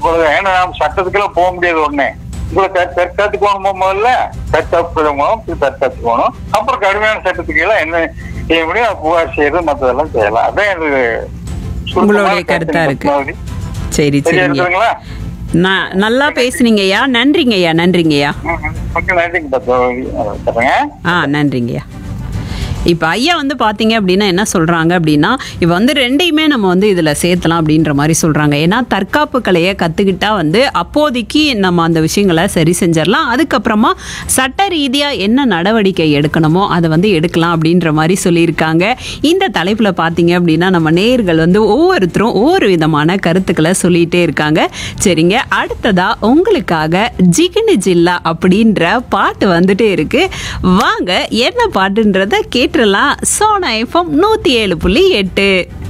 பொழுது ஏன்னா நாம சட்டத்துக்கெல்லாம் போக முடியாது உடனே உங்களை தற்காத்துக்கணும் முதல்ல தற்காப்புக்கணும் தற்காத்துக்கணும் அப்புறம் கடுமையான சட்டத்துக்கு எல்லாம் என்ன செய்ய முடியும் புகார் செய்யறது மற்றதெல்லாம் செய்யலாம் அதான் எனக்கு சுருக்கமான உங்களுடைய கருத்தா இருக்கு பத்மாவதி. சரி சரியா சரிங்க இருக்குங்களா நான் நல்லா பேசுனீங்கய்யா நன்றிங்கய்யா நன்றிங்கய்யா ஓகே நன்றிங்க பத்மாவதி சொல்றேங்க ஆ நன்றிங்கய்யா இப்போ ஐயா வந்து பார்த்தீங்க அப்படின்னா என்ன சொல்கிறாங்க அப்படின்னா இப்போ வந்து ரெண்டையுமே நம்ம வந்து இதில் சேர்த்தலாம் அப்படின்ற மாதிரி சொல்கிறாங்க ஏன்னா தற்காப்பு கலையை கற்றுக்கிட்டா வந்து அப்போதைக்கு நம்ம அந்த விஷயங்களை சரி செஞ்சிடலாம் அதுக்கப்புறமா சட்ட ரீதியாக என்ன நடவடிக்கை எடுக்கணுமோ அதை வந்து எடுக்கலாம் அப்படின்ற மாதிரி சொல்லியிருக்காங்க இந்த தலைப்பில் பார்த்தீங்க அப்படின்னா நம்ம நேயர்கள் வந்து ஒவ்வொருத்தரும் ஒவ்வொரு விதமான கருத்துக்களை சொல்லிகிட்டே இருக்காங்க சரிங்க அடுத்ததா உங்களுக்காக ஜிகினி ஜில்லா அப்படின்ற பாட்டு வந்துட்டே இருக்கு வாங்க என்ன பாட்டுன்றத கேட்டுடலாம் சோனா எஃப்எம் நூற்றி ஏழு புள்ளி எட்டு